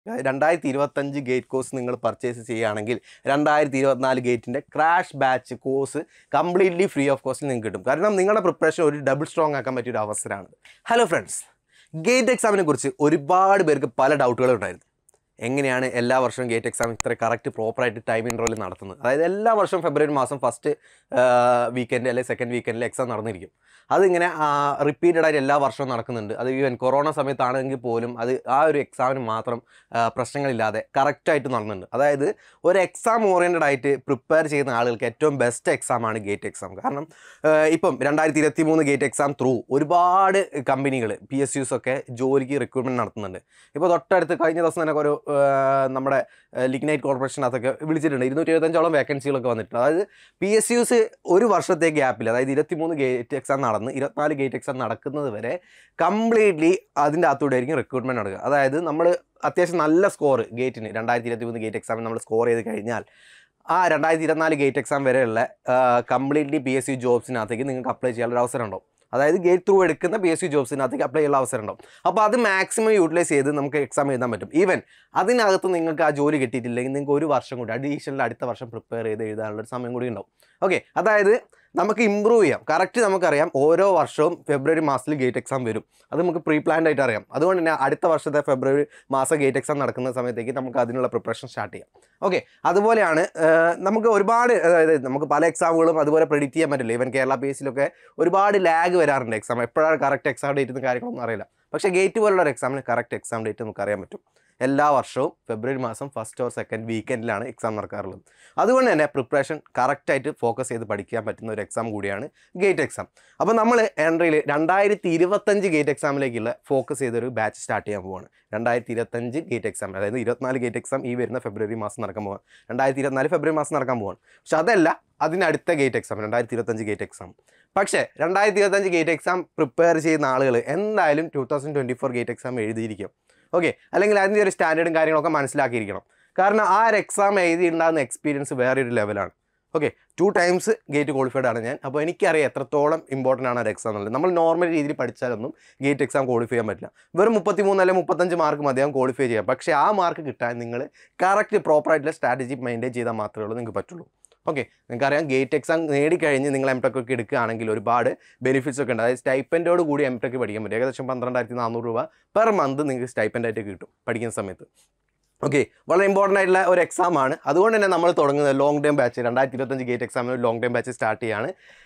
രണ്ടായിരത്തി ഇരുപത്തഞ്ച് gate course നിങ്ങൾ പർച്ചേസ് ചെയ്യുകയാണെങ്കിൽ രണ്ടായിരത്തി ഇരുപത്തിനാല് ഗേറ്റിൻ്റെ crash batch course completely free of കോസ്റ്റിൽ നിങ്ങൾക്ക് കിട്ടും കാരണം നിങ്ങളുടെ പ്രിപ്പറേഷൻ ഒരു ഡബിൾ സ്ട്രോങ് ആക്കാൻ പറ്റിയ ഒരു അവസരമാണ് ഹലോ ഫ്രണ്ട്സ് ഗേറ്റ് എക്സാമിനെ കുറിച്ച് ഒരുപാട് പേർക്ക് പല ഡൗട്ടുകളും ഉണ്ടായിരുന്നു എങ്ങനെയാണ് എല്ലാ വർഷവും ഗേറ്റ് എക്സാം ഇത്ര കറക്റ്റ് പ്രോപ്പറായിട്ട് ടൈം ഇൻട്രോയിൽ നടത്തുന്നത് അതായത് എല്ലാ വർഷവും ഫെബ്രുവരി മാസം ഫസ്റ്റ് വീക്കെൻഡ് അല്ലെങ്കിൽ സെക്കൻഡ് വീക്കെൻഡിൽ എക്സാം നടന്നിരിക്കും അതിങ്ങനെ റിപ്പീറ്റഡ് ആയിട്ട് എല്ലാ വർഷവും നടക്കുന്നുണ്ട് അത് ഈവൻ കൊറോണ സമയത്താണെങ്കിൽ പോലും അത് ആ ഒരു എക്സാമിന് മാത്രം ആ, പ്രശ്നങ്ങളില്ലാതെ കറക്റ്റായിട്ട് നടന്നുണ്ട് അതായത് ഒരു എക്സാം ഓറിയൻറ്റഡ് ആയിട്ട് പ്രിപ്പയർ ചെയ്യുന്ന ആളുകൾക്ക് ഏറ്റവും ബെസ്റ്റ് എക്സാമാണ് ഗേറ്റ് എക്സാം കാരണം ആ, ഇപ്പം രണ്ടായിരത്തി ഇരുപത്തി മൂന്ന് ഗേറ്റ് എക്സാം ത്രൂ ഒരുപാട് കമ്പനികൾ പി എസ് യുസ് ഒക്കെ ജോലിക്ക് റിക്രൂട്ട്മെൻറ്റ് നടത്തുന്നുണ്ട് ഇപ്പോൾ തൊട്ടടുത്ത് കഴിഞ്ഞ ദിവസം തന്നെ ഒരു ആ, നമ്മുടെ ലിഗ്നൈറ്റ് കോർപ്പറേഷനകത്തൊക്കെ വിളിച്ചിട്ടുണ്ട് ഇരുന്നൂറ്റി എഴുപത്തഞ്ചോളം വേക്കൻസികളൊക്കെ വന്നിട്ടുണ്ട് അതായത് പി എസ് യുസ് ഒരു വർഷത്തെ ഗ്യാപ്പിൽ അതായത് ഇരുപത്തിമൂന്ന് ഗേറ്റ് എക്സാം നടന്ന് ഇരുപത്തിനാല് ഗേറ്റ് എക്സാം നടക്കുന്നത് വരെ കംപ്ലീറ്റ്ലി അതിൻ്റെ അകത്തൂടെ ആയിരിക്കും റിക്രൂട്ട്മെൻറ്റ് നടക്കുക അതായത് നമ്മൾ അത്യാവശ്യം നല്ല സ്കോർ ഗേറ്റിന് രണ്ടായിരത്തി ഇരുപത്തി മൂന്ന് ഗേറ്റ് എക്സാമിന് നമ്മൾ സ്കോർ ചെയ്ത് കഴിഞ്ഞാൽ ആ രണ്ടായിരത്തി ഇരുപത്തിനാല് ഗേറ്റ് എക്സാം വരെയുള്ള കംപ്ലീറ്റ്ലി പി എസ് യു ജോബ്സിനകത്തേക്ക് നിങ്ങൾക്ക് അപ്ലൈ ചെയ്യാനുള്ള അവസരം ഉണ്ടാവും അതായത് ഗേറ്റ് ത്രൂ എടുക്കുന്ന പി എസ് യു ജോബ്സിനകത്തേക്ക് അപ്ലൈ ചെയ്യാനുള്ള അവസരം ഉണ്ടാവും അപ്പോൾ അത് മാക്സിമം യൂട്ടിലൈസ് ചെയ്ത് നമുക്ക് എക്സാം എഴുതാൻ പറ്റും ഈവൻ അതിനകത്ത് നിങ്ങൾക്ക് ആ ജോലി കിട്ടിയിട്ടില്ലെങ്കിൽ നിങ്ങൾക്ക് ഒരു വർഷം കൂടി അഡീഷണൽ അടുത്ത വർഷം പ്രിപ്പയർ ചെയ്ത് എഴുതാനുള്ള ഒരു സമയം കൂടി ഉണ്ടാവും ഓക്കെ അതായത് നമുക്ക് ഇമ്പ്രൂവ് ചെയ്യാം കറക്റ്റ് നമുക്കറിയാം ഓരോ വർഷവും ഫെബ്രുവരി മാസത്തിൽ ഗേറ്റ് എക്സാം വരും അത് നമുക്ക് പ്രീ പ്ലാൻഡ് ആയിട്ട് അറിയാം അതുകൊണ്ട് തന്നെ അടുത്ത വർഷത്തെ ഫെബ്രുവരി മാസം ഗേറ്റ് എക്സാം നടക്കുന്ന സമയത്തേക്ക് നമുക്ക് അതിനുള്ള പ്രിപ്പറേഷൻ സ്റ്റാർട്ട് ചെയ്യാം ഓക്കെ അതുപോലെയാണ് ഏഹ്, നമുക്ക് ഒരുപാട് അതായത് നമുക്ക് പല എക്സാമുകളും അതുപോലെ പ്രെഡിക്റ്റ് ചെയ്യാൻ പറ്റില്ല ഈവൻ കേരള പി എസ് സിയിലൊക്കെ ഒരുപാട് ലാഗ് വരാറുണ്ട് എക്സാം എപ്പോഴാണ് കറക്റ്റ് എക്സാം ഡേറ്റ് എന്ന് കാര്യങ്ങളൊന്നും അറിയില്ല പക്ഷേ ഗേറ്റ് പോലുള്ള ഒരു എക്സാമിന് കറക്റ്റ് എക്സാം ഡേറ്റ് നമുക്ക് അറിയാൻ പറ്റും എല്ലാ വർഷവും ഫെബ്രുവരി മാസം ഫസ്റ്റ് ഓർ സെക്കൻഡ് വീക്കെൻഡിലാണ് എക്സാം നടക്കാറുള്ളത് അതുകൊണ്ട് തന്നെ പ്രിപ്പറേഷൻ കറക്റ്റായിട്ട് ഫോക്കസ് ചെയ്ത് പഠിക്കാൻ പറ്റുന്ന ഒരു എക്സാം കൂടിയാണ് ഗേറ്റ് എക്സാം അപ്പോൾ നമ്മൾ എൻട്രിയിൽ രണ്ടായിരത്തി ഇരുപത്തഞ്ച് ഗേറ്റ് എക്സാമിലേക്കുള്ള ഫോക്കസ് ചെയ്തൊരു ബാച്ച് സ്റ്റാർട്ട് ചെയ്യാൻ പോവാണ് രണ്ടായിരത്തി ഇരുപത്തഞ്ച് ഗേറ്റ് എക്സാം അതായത് ഇരുപത്തിനാല് ഗേറ്റ് എക്സാം ഈ വരുന്ന ഫെബ്രുവരി മാസം നടക്കാൻ പോവാണ് രണ്ടായിരത്തി ഇരുപത്തിനാല് ഫെബ്രുവരി മാസം നടക്കാൻ പോവാണ് പക്ഷെ അതല്ല അതിനടുത്ത ഗേറ്റ് എക്സാം രണ്ടായിരത്തി ഇരുപത്തഞ്ച് ഗേറ്റ് എക്സാം പക്ഷേ രണ്ടായിരത്തി ഇരുപത്തഞ്ച് ഗേറ്റ് എക്സാം പ്രിപ്പയർ ചെയ്യുന്ന ആളുകൾ എന്തായാലും two thousand twenty four GATE exam എഴുതിയിരിക്കും ഓക്കെ അല്ലെങ്കിൽ അതിൻ്റെ ഒരു സ്റ്റാൻഡേർഡും കാര്യങ്ങളൊക്കെ മനസ്സിലാക്കിയിരിക്കണം കാരണം ആ ഒരു എക്സാം എഴുതി ഉണ്ടാകുന്ന എക്സ്പീരിയൻസ് വേറൊരു ലെവലാണ് okay two times GATE qualified ആണ് ഞാൻ അപ്പോൾ എനിക്കറിയാം എത്രത്തോളം ഇമ്പോർട്ടൻ്റ് ആണ് ഒരു എക്സാം എന്നുള്ളത് നമ്മൾ നോർമൽ രീതിയിൽ പഠിച്ചാലൊന്നും ഗേറ്റ് എക്സാം ക്വാളിഫൈ ചെയ്യാൻ പറ്റില്ല വെറും മുപ്പത്തി മൂന്ന് അല്ലെങ്കിൽ മുപ്പത്തഞ്ച് മാർക്ക് മതിയാകും ക്വാളിഫൈ ചെയ്യാം പക്ഷേ ആ മാർക്ക് കിട്ടാൻ നിങ്ങൾ കറക്റ്റ് പ്രോപ്പറായിട്ടുള്ള സ്ട്രാറ്റജി മെയിൻറ്റെയിൻ ചെയ്താൽ മാത്രമേ ഉള്ളൂ നിങ്ങൾക്ക് പറ്റുള്ളൂ ഓക്കെ നിങ്ങൾക്കറിയാം ഗേറ്റ് എക്സാം നേടിക്കഴിഞ്ഞ് നിങ്ങൾ എം ടെക് ഒക്കെ എടുക്കുകയാണെങ്കിൽ ഒരുപാട് ബെനിഫിറ്റ്സ് ഒക്കെ ഉണ്ട് അതായത് സ്റ്റൈപ്പൻറ്റോട് കൂടി എം ടെക് പഠിക്കാൻ പറ്റും ഏകദേശം പന്ത്രണ്ടായിരത്തി നാനൂറ് രൂപ പെർ മന്ത് നിങ്ങൾക്ക് സ്റ്റൈപ്പൻ്റ് ആയിട്ട് കിട്ടും പഠിക്കുന്ന സമയത്ത് ഓക്കെ വളരെ ഇമ്പോർട്ടൻ്റ് ആയിട്ടുള്ള ഒരു എക്സാം ആണ് അതുകൊണ്ട് തന്നെ നമ്മൾ തുടങ്ങുന്നത് ലോങ് ടൈം ബാച്ച് രണ്ടായിരത്തി ഇരുപത്തഞ്ച് ഗേറ്റ് എക്സാമിന് ലോങ് ടൈം ബാച്ച് സ്റ്റാർട്ട് ചെയ്യാണ്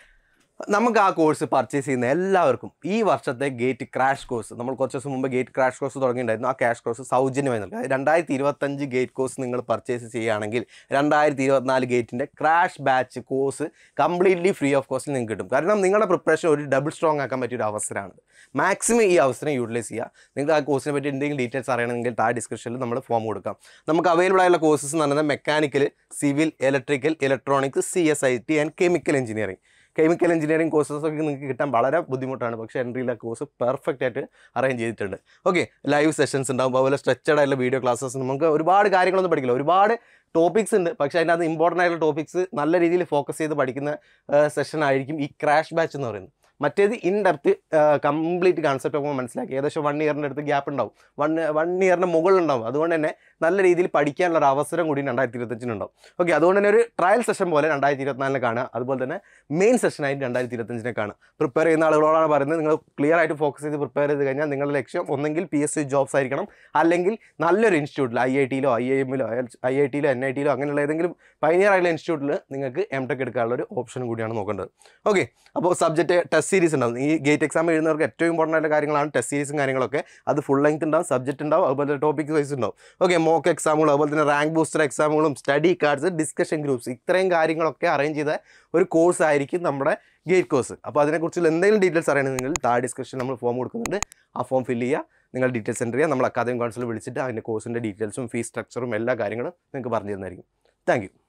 നമുക്ക് ആ കോഴ്സ് പർച്ചേസ് ചെയ്യുന്ന എല്ലാവർക്കും ഈ വർഷത്തെ ഗേറ്റ് ക്രാഷ് കോഴ്സ് നമ്മൾ കുറച്ച് ദിവസം മുമ്പ് ഗേറ്റ് ക്രാഷ് കോഴ്സ് തുടങ്ങിയിട്ടുണ്ടായിരുന്നു ആ ക്രാഷ് കോഴ്സ് സൗജന്യമായി നൽകുക രണ്ടായിരത്തി ഇരുപത്തഞ്ച് ഗേറ്റ് കോഴ്സ് നിങ്ങൾ പർച്ചേസ് ചെയ്യുകയാണെങ്കിൽ രണ്ടായിരത്തി ഇരുപത്തിനാല് ഗേറ്റിൻ്റെ crash batch course completely free of കോസ്റ്റിൽ നിങ്ങൾക്ക് കിട്ടും കാരണം നിങ്ങളുടെ പ്രിപ്പറേഷൻ ഒരു ഡബിൾ സ്ട്രോങ് ആക്കാൻ പറ്റിയ ഒരു അവസരമാണ് മാക്സിമം ഈ അവസരം യൂട്ടിലൈസ് ചെയ്യുക നിങ്ങൾക്ക് ആ കോഴ്സിനെ പറ്റി എന്തെങ്കിലും ഡീറ്റെയിൽസ് അറിയണമെങ്കിൽ താഴെ ഡിസ്ക്രിപ്ഷനിൽ നമ്മൾ ഫോം കൊടുക്കാം നമുക്ക് അവൈലബിൾ ആയുള്ള കോഴ്സസ് എന്ന് പറയുന്നത് mechanical civil electrical electronics C S I T and chemical engineering chemical engineering courses ഒക്കെ നിങ്ങൾക്ക് കിട്ടാൻ വളരെ ബുദ്ധിമുട്ടാണ് പക്ഷേ എൻട്രിയിലെ കോഴ്സ് പെർഫെക്റ്റ് ആയിട്ട് അറേഞ്ച് ചെയ്തിട്ടുണ്ട് ഓക്കെ ലൈവ് സെഷൻസ് ഉണ്ടാവും അതുപോലെ സ്ട്രെച്ചഡ് ആയിട്ടുള്ള വീഡിയോ ക്ലാസ്സസ് നമുക്ക് ഒരുപാട് കാര്യങ്ങളൊന്നും പഠിക്കില്ല ഒരുപാട് ടോപ്പിക്സ് ഉണ്ട് പക്ഷേ അതിനകത്ത് ഇമ്പോർട്ടൻ്റ് ആയിട്ടുള്ള ടോപ്പിക്സ് നല്ല രീതിയിൽ ഫോക്കസ് ചെയ്ത് പഠിക്കുന്ന സെഷൻ ആയിരിക്കും ഈ ക്രാഷ് ബാച്ച് എന്ന് പറയുന്നത് മറ്റേത് ഇൻ ഡെപ്ത് കംപ്ലീറ്റ് കൺസെപ്റ്റ് ഒക്കെ മനസ്സിലാക്കി ഏകദേശം വൺ ഇയറിൻ്റെ അടുത്ത് ഗ്യാപ്പ് ഉണ്ടാവും വൺ വൺ ഇയറിൻ്റെ മുകളിലുണ്ടാവും അതുകൊണ്ട് തന്നെ നല്ല രീതിയിൽ പഠിക്കാനുള്ള ഒരു അവസരം കൂടി രണ്ടായിരത്തി ഇരുപത്തഞ്ചിനുണ്ടാവും ഓക്കെ അതുകൊണ്ട് തന്നെ ഒരു ട്രയൽ സെഷൻ പോലെ രണ്ടായിരത്തി ഇരുപത്തിനാലിനെ കാണുക അതുപോലെ തന്നെ മെയിൻ സെഷനായിട്ട് രണ്ടായിരത്തി ഇരുപത്തഞ്ചിനെ കാണുക പ്രിപ്പയർ ചെയ്യുന്ന ആളുകളോടാണ് പറയുന്നത് നിങ്ങൾ ക്ലിയർ ആയിട്ട് ഫോക്കസ് ചെയ്ത് പ്രിപ്പയർ ചെയ്ത് കഴിഞ്ഞാൽ നിങ്ങളുടെ ലക്ഷ്യം ഒന്നെങ്കിൽ പി എസ് സി ജോബ്സ് ആയിരിക്കണം അല്ലെങ്കിൽ നല്ലൊരു ഇൻസ്റ്റിറ്റ്യൂട്ടിൽ ഐ ഐ ടിയിലോ ഐ ഐ എമ്മിലോ ഐ ഐ ടിയിലോ എൻ ഐ ടിയിലോ അങ്ങനെയുള്ള ഏതെങ്കിലും പൈനിയർ ആയിട്ടുള്ള ഇൻസ്റ്റിറ്റ്യൂട്ടിൽ നിങ്ങൾക്ക് എം ടെക് എടുക്കാനുള്ള ഒരു ഓപ്ഷൻ കൂടിയാണ് നോക്കേണ്ടത് ഓക്കെ അപ്പോൾ സബ്ജക്റ്റ് ടെസ്റ്റ് സീരീസ് ഉണ്ടാവും ഈ ഗേറ്റ് എക്സാം എഴുതുന്നവർക്ക് ഏറ്റവും ഇമ്പോർട്ടൻ്റ് ആയിട്ടുള്ള കാര്യങ്ങളാണ് ടെസ്റ്റ് സീരീസും കാര്യങ്ങളൊക്കെ അത് ഫുൾ ലെങ്ത് ഉണ്ടാവും സബ്ജക്റ്റ് ഉണ്ടാവും അതുപോലെ ടോപ്പിക് വൈസ് ഉണ്ടാവും ഓക്കെ മോക്ക് എക്സാമുകൾ അതുപോലെ തന്നെ റാങ്ക് ബൂസ്റ്റർ എക്സാമുകളും സ്റ്റഡി കാർഡ്സ് ഡിസ്കഷൻ ഗ്രൂപ്പ്സ് ഇത്രയും കാര്യങ്ങളൊക്കെ അറേഞ്ച് ചെയ്ത ഒരു കോഴ്സ് ആയിരിക്കും നമ്മുടെ ഗേറ്റ് കോഴ്സ് അപ്പോൾ അതിനെക്കുറിച്ചുള്ള എന്തെങ്കിലും ഡീറ്റെയിൽസ് അറിയണമെങ്കിൽ താഴെ ഡിസ്ക്രിപ്ഷൻ നമ്മൾ ഫോം കൊടുക്കുന്നുണ്ട് ആ ഫോം ഫില്ല് ചെയ്യുക നിങ്ങൾ ഡീറ്റെയിൽസ് എൻ്റർ ചെയ്യുക നമ്മൾ അക്കാദമിക് കൗൺസിൽ വിളിച്ചിട്ട് അതിൻ്റെ കോഴ്സിൻ്റെ ഡീറ്റെയിൽസും ഫീസ് സ്ട്രക്ചറും എല്ലാ കാര്യങ്ങളും നിങ്ങൾക്ക് പറഞ്ഞു തരുന്നതായിരിക്കും താങ്ക് യു